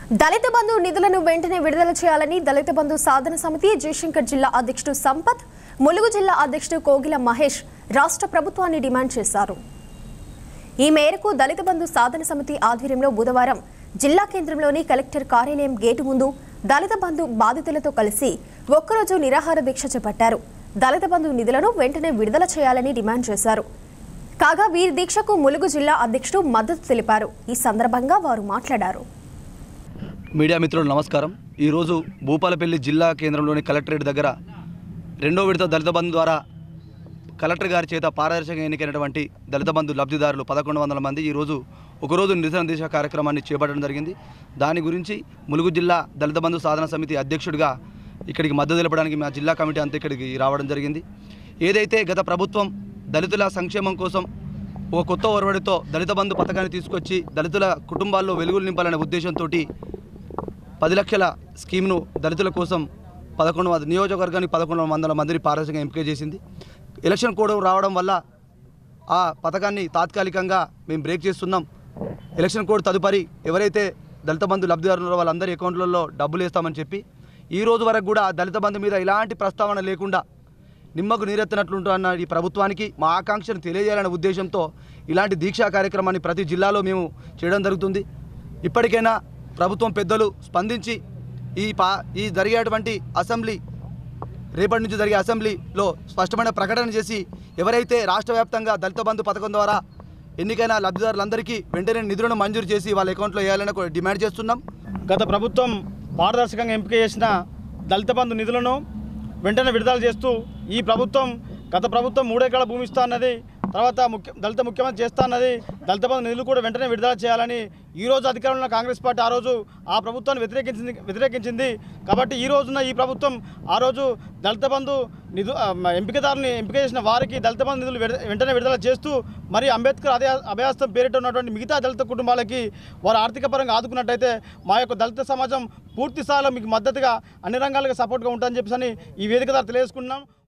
దళిత బంధు నిధులను వెంటనే విడుదల చేయాలని దళిత బంధు సాధన సమితి జయశంకర్ జిల్లా అధ్యక్షుడు సంపత్ ములుగు జిల్లా అధ్యక్షుడు కోగిల మహేష్ రాష్ట్ర ప్రభుత్వాన్ని డిమాండ్ చేశారు ఈ మేరకు దళిత బంధు సాధన సమితి ఆధ్వర్యంలో బుధవారం జిల్లా కేంద్రంలోని కలెక్టర్ కార్యాలయం గేటు ముందు దళిత బంధు బాధితులతో కలిసి ఒక్కరోజు నిరాహార దీక్ష చేపట్టారు దళిత బంధు నిధులను వెంటనే విడుదల చేయాలని డిమాండ్ చేశారు కాగా వీరి దీక్షకు ములుగు జిల్లా అధ్యక్షుడు మద్దతు తెలిపారు ఈ సందర్భంగా వారు మాట్లాడారు మీడియా మిత్రులు నమస్కారం ఈరోజు భూపాలపల్లి జిల్లా కేంద్రంలోని కలెక్టరేట్ దగ్గర రెండో విడత దళిత బంధు ద్వారా కలెక్టర్ గారి చేత పారదర్శకంగా ఎన్నికైనటువంటి దళిత బంధు లబ్ధిదారులు పదకొండు వందల మంది ఈరోజు ఒకరోజు నిరసన దీక్ష కార్యక్రమాన్ని చేపట్టడం జరిగింది దాని గురించి ములుగు జిల్లా దళిత బంధు సాధన సమితి అధ్యక్షుడిగా ఇక్కడికి మద్దతు తెలపడానికి మా జిల్లా కమిటీ అంతా ఇక్కడికి రావడం జరిగింది ఏదైతే గత ప్రభుత్వం దళితుల సంక్షేమం కోసం ఒక కొత్త ఒరవడితో దళిత బంధు పథకాన్ని తీసుకొచ్చి దళితుల కుటుంబాల్లో వెలుగులు నింపాలనే ఉద్దేశంతో పది లక్షల స్కీమ్ను దళితుల కోసం పదకొండు వందల నియోజకవర్గానికి పదకొండు వందల మందిని పారదర్శకంగా ఎంపిక చేసింది ఎలక్షన్ కోడ్ రావడం వల్ల ఆ పథకాన్ని తాత్కాలికంగా మేము బ్రేక్ చేస్తున్నాం ఎలక్షన్ కోడ్ తదుపరి ఎవరైతే దళిత బంధు లబ్ధిదారులు ఉన్నారో వాళ్ళందరి అకౌంట్లలో డబ్బులు వేస్తామని చెప్పి ఈ రోజు వరకు కూడా దళిత బంధు మీద ఎలాంటి ప్రస్తావన లేకుండా నిమ్మకు నీరెత్తినట్లుంటున్న ఈ ప్రభుత్వానికి మా ఆకాంక్షను తెలియజేయాలనే ఉద్దేశంతో ఇలాంటి దీక్షా కార్యక్రమాన్ని ప్రతి జిల్లాలో మేము చేయడం జరుగుతుంది ఇప్పటికైనా ప్రభుత్వం పెద్దలు స్పందించి ఈ పా ఈ జరిగేటువంటి అసెంబ్లీ రేపటి నుంచి జరిగే అసెంబ్లీలో స్పష్టమైన ప్రకటన చేసి ఎవరైతే రాష్ట్ర వ్యాప్తంగా దళిత బంధు పథకం ద్వారా ఎన్నికైన లబ్ధిదారులందరికీ వెంటనే నిధులను మంజూరు చేసి వాళ్ళ అకౌంట్లో వేయాలని కూడా డిమాండ్ చేస్తున్నాం గత ప్రభుత్వం పారదర్శకంగా ఎంపిక చేసిన దళిత బంధు నిధులను వెంటనే విడుదల చేస్తూ ఈ ప్రభుత్వం గత ప్రభుత్వం మూడెకరాల భూమి ఇస్తా అన్నది తర్వాత ముఖ్య దళిత ముఖ్యమంత్రి చేస్తా అన్నది దళిత బంధు నిధులు కూడా వెంటనే విడుదల చేయాలని ఈ రోజు అధికారంలో ఉన్న కాంగ్రెస్ పార్టీ ఆ రోజు ఆ ప్రభుత్వాన్ని వ్యతిరేకించింది వ్యతిరేకించింది కాబట్టి ఈ రోజున ఈ ప్రభుత్వం ఆ రోజు దళిత బంధు నిధు ఆ, మ- ఎంపికదారుని ఎంపిక చేసిన వారికి దళిత బంధు నిధులు విడ- వెంటనే విడుదల చేస్తూ మరి అంబేద్కర్ అదే అభయాస్తం పేరిట ఉన్నటువంటి మిగతా దళిత కుటుంబాలకి వారు ఆర్థిక పరంగా ఆదుకున్నట్టయితే మా యొక్క దళిత సమాజం పూర్తి స్థాయిలో మీకు మద్దతుగా అన్ని రంగాలుగా సపోర్ట్గా ఉంటుందని చెప్పేసి ఈ వేదిక ద్వారా తెలియజేసుకుంటున్నాం